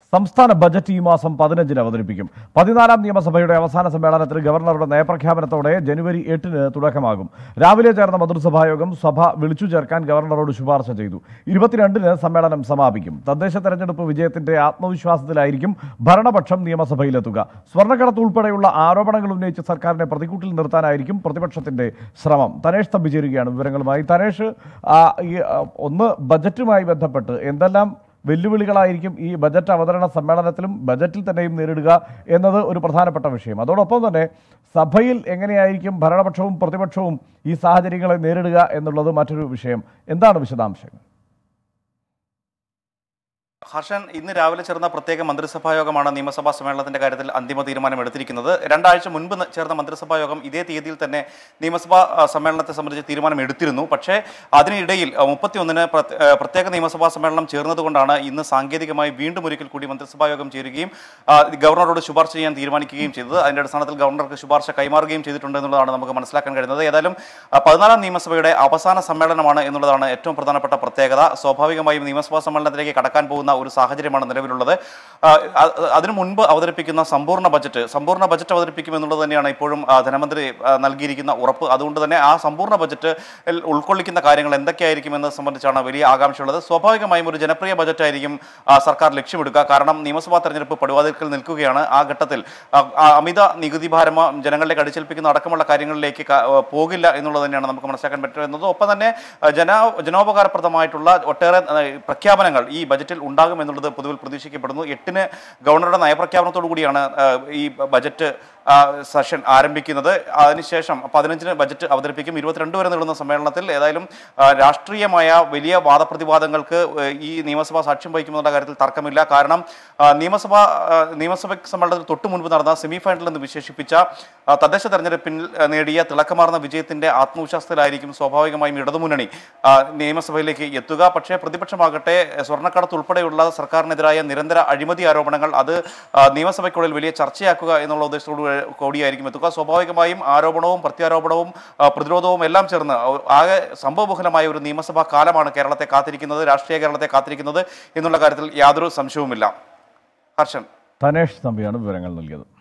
സംസ്ഥാന ബജറ്റ് ഈ മാസം പതിനഞ്ചിന് അവതരിപ്പിക്കും പതിനാലാം നിയമസഭയുടെ അവസാന സമ്മേളനത്തിൽ ഗവർണറുടെ നയപ്രഖ്യാപനത്തോടെ ജനുവരി എട്ടിന് തുടക്കമാകും രാവിലെ ചേർന്ന മന്ത്രിസഭാ യോഗം സഭ വിളിച്ചു ചേർക്കാൻ ഗവർണറോട് ശുപാർശ ചെയ്തു ഇരുപത്തിരണ്ടിന് സമ്മേളനം സമാപിക്കും തദ്ദേശ തെരഞ്ഞെടുപ്പ് വിജയത്തിന്റെ ആത്മവിശ്വാസത്തിലായിരിക്കും ഭരണപക്ഷം നിയമസഭയിലെത്തുക സ്വർണ്ണക്കടത്ത് ഉൾപ്പെടെയുള്ള ആരോപണങ്ങൾ ഉന്നയിച്ച് സർക്കാരിനെ പ്രതിക്കൂട്ടിൽ നിർത്താനായിരിക്കും പ്രതിപക്ഷത്തിന്റെ ശ്രമം തനേഷ് തമ്പി ചേരുകയാണ് വിവരങ്ങളുമായി തനേഷ് ആ, ഈ, ആ, ഒന്ന് ബജറ്റുമായി ബന്ധപ്പെട്ട് എന്തെല്ലാം വെല്ലുവിളികളായിരിക്കും ഈ ബജറ്റ് അവതരണ സമ്മേളനത്തിലും ബജറ്റിൽ തന്നെയും നേരിടുക എന്നത് ഒരു പ്രധാനപ്പെട്ട വിഷയം അതോടൊപ്പം തന്നെ സഭയിൽ എങ്ങനെയായിരിക്കും ഭരണപക്ഷവും പ്രതിപക്ഷവും ഈ സാഹചര്യങ്ങളെ നേരിടുക എന്നുള്ളത് മറ്റൊരു വിഷയം എന്താണ് വിശദാംശങ്ങൾ ഹർഷൻ ഇന്ന് രാവിലെ ചേർന്ന പ്രത്യേക മന്ത്രിസഭാ യോഗമാണ് നിയമസഭാ സമ്മേളനത്തിന്റെ കാര്യത്തിൽ അന്തിമ തീരുമാനം എടുത്തിരിക്കുന്നത് രണ്ടാഴ്ച മുൻപ് ന- ചേർന്ന മന്ത്രിസഭാ യോഗം ഇതേ തീയതിയിൽ തന്നെ നിയമസഭാ ആ, സമ്മേളനത്തെ സംബന്ധിച്ച് തീരുമാനം എടുത്തിരുന്നു പക്ഷേ അതിനിടയിൽ മുപ്പത്തിയൊന്നിന് പ്രത്യേക നിയമസഭാ സമ്മേളനം ചേർന്നതുകൊണ്ടാണ് ഇന്ന് സാങ്കേതികമായി വീണ്ടും ഒരിക്കൽ കൂടി മന്ത്രിസഭാ യോഗം ചേരുകയും ആ, ഗവർണറോട് ശുപാർശ ചെയ്യാൻ തീരുമാനിക്കുകയും ചെയ്തത് അതിന്റെ അടിസ്ഥാനത്തിൽ ഗവർണർക്ക് ശുപാർശ കൈമാറുകയും ചെയ്തിട്ടുണ്ട് എന്നുള്ളതാണ് നമുക്ക് മനസ്സിലാക്കാൻ കഴിയുന്നത് ഏതായാലും ആ, പതിനാലാം നിയമസഭയുടെ അവസാന സമ്മേളനമാണ് എന്നുള്ളതാണ് ഏറ്റവും പ്രധാനപ്പെട്ട പ്രത്യേകത സ്വാഭാവികമായും നിയമസഭാ സമ്മേളനത്തിലേക്ക് കടക്കാൻ പോകുന്ന ഒരു സാഹചര്യമാണ് നിലവിലുള്ളത് ആ, അ- അതിനു മുൻപ് അവതരിപ്പിക്കുന്ന സമ്പൂർണ്ണ ബജറ്റ് സമ്പൂർണ്ണ ബജറ്റ് അവതരിപ്പിക്കും എന്നുള്ളത് തന്നെയാണ് ഇപ്പോഴും ആ, ധനമന്ത്രി ആ, നൽകിയിരിക്കുന്ന ഉറപ്പ് അതുകൊണ്ട് തന്നെ ആ സമ്പൂർണ്ണ ബജറ്റ് ൽ ഉൾക്കൊള്ളിക്കുന്ന കാര്യങ്ങൾ എന്തൊക്കെയായിരിക്കും എന്നത് സംബന്ധിച്ചാണ് വലിയ ആകാംക്ഷയുള്ളത് സ്വാഭാവികമായും ഒരു ജനപ്രിയ ബജറ്റ് ആയിരിക്കും ആ, സർക്കാർ ലക്ഷ്യമിടുക കാരണം നിയമസഭാ തെരഞ്ഞെടുപ്പ് പടുവാതിൽക്കൽ നിൽക്കുകയാണ് ആ ഘട്ടത്തിൽ ആ, ആ, അമിത നികുതി ഭാരം ആ, ജനങ്ങളിലേക്ക് അടിച്ചേൽപ്പിക്കുന്ന അടക്കമുള്ള കാര്യങ്ങളിലേക്ക് ക- ആ, പോകില്ല എന്നുള്ളത് തന്നെയാണ് നമുക്ക് മനസ്സിലാക്കാൻ പറ്റുന്നത് ഒപ്പം തന്നെ ആ, ജന ജനോപകാരപ്രദമായിട്ടുള്ള ഒട്ടേറെ ആ, പ്രഖ്യാപനങ്ങൾ ഈ ബജറ്റിൽ ഉണ്ടാകും എന്നുള്ളത് പൊതുവിൽ പ്രതീക്ഷിക്കപ്പെടുന്നു എട്ടിന് ഗവർണറുടെ നയപ്രഖ്യാപനത്തോടു കൂടിയാണ് ആ, ഈ ബജറ്റ് ആ, സെഷൻ ആരംഭിക്കുന്നത് അതിനുശേഷം പതിനഞ്ചിന് ബജറ്റ് അവതരിപ്പിക്കും ഇരുപത്തിരണ്ട് വരെ നീളുന്ന സമ്മേളനത്തിൽ ഏതായാലും ആ, രാഷ്ട്രീയമായ വലിയ വാദപ്രതിവാദങ്ങൾക്ക് ആ, ഈ നിയമസഭ സാക്ഷ്യം വഹിക്കുമെന്നുള്ള കാര്യത്തിൽ തർക്കമില്ല കാരണം ആ, നിയമസഭ ആ, നിയമസഭ സമ്മേളനത്തിൽ തൊട്ടു മുൻപ് നടന്ന സെമി ഫൈനൽ എന്ന് വിശേഷിപ്പിച്ച ആ, തദ്ദേശ തെരഞ്ഞെടുപ്പിൽ ആ, നേടിയ തിളക്കമാർന്ന വിജയത്തിന്റെ ആത്മവിശ്വാസത്തിലായിരിക്കും സ്വാഭാവികമായും ഇടതുമുന്നണി ആ, നിയമസഭയിലേക്ക് എത്തുക പക്ഷേ പ്രതിപക്ഷമാകട്ടെ സ്വർണ്ണക്കടത്ത് ഉൾപ്പെടെയുള്ള സർക്കാരിനെതിരായ നിരന്തര അഴിമതി ആരോപണങ്ങൾ അത് ആ, നിയമസഭയ്ക്കുള്ളിൽ വലിയ ചർച്ചയാക്കുക എന്നുള്ള ഉദ്ദേശത്തോടു കൂടിയായിരിക്കും എത്തുക സ്വാഭാവികമായും ആരോപണവും പ്രത്യാരോപണവും ആ, പ്രതിരോധവും എല്ലാം ചേർന്ന് ആകെ സംഭവബഹുലമായ ഒരു നിയമസഭാ കാലമാണ് കേരളത്തെ കാത്തിരിക്കുന്നത് രാഷ്ട്രീയ കേരളത്തെ കാത്തിരിക്കുന്നത് എന്നുള്ള കാര്യത്തിൽ യാതൊരു സംശയവുമില്ല ഹർഷൻ തനേഷ് തമ്പിയാണ് വിവരങ്ങൾ നൽകിയത്